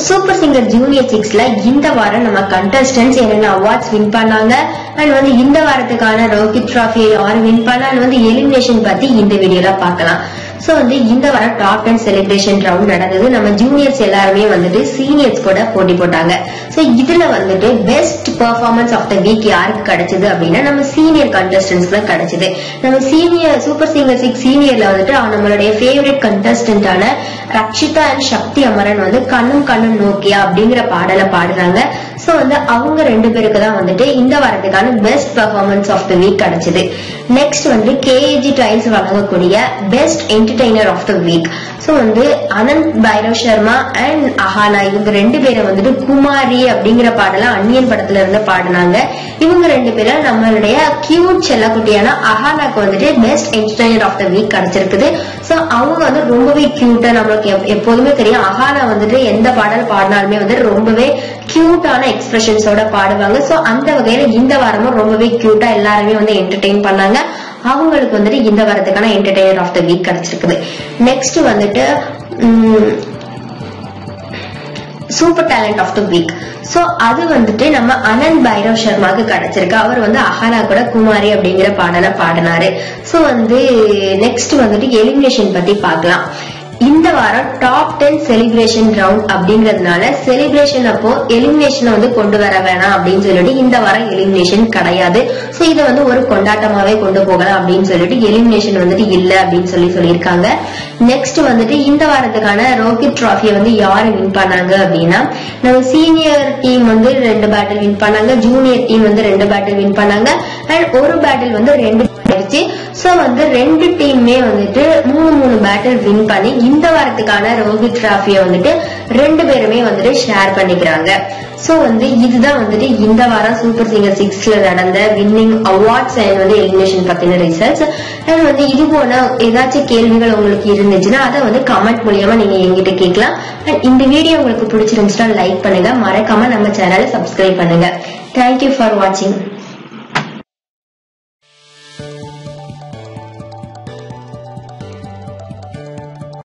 super singer junior சிக்ஸ்ல இந்த வாரம் நம்ம கண்டஸ்டன்ஸ் என்னென்ன அவார்ட்ஸ் வின் பண்ணாங்க அண்ட் வந்து இந்த வாரத்துக்கான ரோஹித் டிராஃபியை யார் வின் பண்ணா and வந்து எலிமினேஷன் பத்தி இந்த வீடியோல பார்க்கலாம் சோ வந்து இந்த வாரம் டாப் டென் செலிப்ரேஷன் ரவுண்ட் நடந்தது நம்ம ஜூனியர்ஸ் எல்லாருமே வந்துட்டு சீனியர்ஸ் கூட போட்டி போட்டாங்க சோ இதுல வந்துட்டு best performance of the week யாருக்கு கிடைச்சது அப்படின்னா நம்ம சீனியர் கண்டஸ்டன்ஸ் தான் கிடைச்சது நம்ம சீனியர் சூப்பர் சிங்கர் சிக்ஸ் சீனியர்ல வந்துட்டு அவன் நம்மளுடைய ஃபேவரட் கண்டஸ்டன்டான ரக்ஷிதா அண்ட் சக்தி அமரன் வந்து கண்ணும் கண்ணும் நோக்கியா அப்படிங்கிற பாடலை பாடுறாங்க சோ வந்து அவங்க ரெண்டு பேருக்கு தான் வந்துட்டு இந்த வாரத்துக்கான best performance of the week கிடைச்சது நெக்ஸ்ட் வந்து கேஏஜி டைல்ஸ் வழங்கக்கூடிய best entertainer of the week so வந்து அனந்த் பைரவ் சர்மா அண்ட் அஹானா இவங்க ரெண்டு பேரும் வந்துட்டு குமாரி அப்படிங்கிற பாடல அன்னியன் படத்துல இருந்து பாடினாங்க இவங்க ரெண்டு பேரும் நம்மளுடைய கியூட் செல்லக்குட்டியான அஹானாக்கு வந்துட்டு best entertainer of the week கிடைச்சிருக்குது சோ அவங்க வந்து ரொம்பவே கியூட்டா நம்மளுக்கு எப்- எப்போதுமே தெரியும் அஹானா வந்துட்டு எந்த பாடல் பாடினாலுமே வந்து ரொம்பவே கியூட்டான எக்ஸ்பிரஷன்ஸோட பாடுவாங்க சோ அந்த வகையில இந்த வாரமும் ரொம்பவே கியூட்டா எல்லாருமே வந்து என்டர்டெயின் பண்ணாங்க அவங்களுக்கு வந்துட்டு இந்த வாரத்துக்கான என்டர்டெய்னர் ஆஃப் த வீக் கிடைச்சிருக்குது நெக்ஸ்ட் வந்துட்டு super talent of the week so அது வந்துட்டு நம்ம அனந்த் பைரவ் சர்மாக்கு கிடைச்சிருக்கு அவர் வந்து அஹானா கூட குமாரி அப்படிங்கிற பாடலை பாடினாரு சோ வந்து நெக்ஸ்ட் வந்துட்டு எலிமினேஷன் பத்தி பார்க்கலாம் இந்த வாரம் டாப் டென் செலிப்ரேஷன் ரவுண்ட் அப்படிங்கறதுனால செலிப்ரேஷன் அப்போ எலிமினேஷனை வந்து கொண்டு வர வேணாம் அப்படின்னு சொல்லிட்டு இந்த வாரம் எலிமினேஷன் கிடையாது சோ இதை வந்து ஒரு கொண்டாட்டமாவே கொண்டு போகலாம் அப்படின்னு சொல்லிட்டு எலிமினேஷன் வந்துட்டு இல்ல அப்படின்னு சொல்லி சொல்லியிருக்காங்க நெக்ஸ்ட் வந்துட்டு இந்த வாரத்துக்கான ரோஹித் டிராஃபியை வந்து யாரு வின் பண்ணாங்க அப்படின்னா நம்ம சீனியர் டீம் வந்து ரெண்டு பேட்டில் வின் பண்ணாங்க ஜூனியர் டீம் வந்து ரெண்டு பேட்டில் வின் பண்ணாங்க அண்ட் ஒரு பேட்டில் வந்து ரெண்டு ஆயிடுச்சு சோ வந்து ரெண்டு டீமுமே வந்துட்டு மூணு மூணு பேட்டில் வின் பண்ணி இந்த வாரத்துக்கான ரோஹித் டிராஃபியை வந்துட்டு ரெண்டு பேருமே வந்துட்டு ஷேர் பண்ணிக்கிறாங்க சோ வந்து இதுதான் வந்துட்டு இந்த வாரம் சூப்பர் சிங்கர் சிக்ஸ்ல நடந்த வின்னிங் அவார்ட்ஸ் அண்ட் வந்து எலிமினேஷன் பத்தின ரிசல்ட்ஸ் அண்ட் வந்து இது போல ஏதாச்சும் கேள்விகள் உங்களுக்கு இருந்துச்சுன்னா அதை வந்து கமெண்ட் மூலியமா நீங்க எங்கிட்ட கேட்கலாம் அண்ட் இந்த வீடியோ உங்களுக்கு பிடிச்சிருந்துச்சுன்னா லைக் பண்ணுங்க மறக்காம நம்ம சேனலை சப்ஸ்கிரைப் பண்ணுங்க தேங்க்யூ ஃபார் வாட்சிங்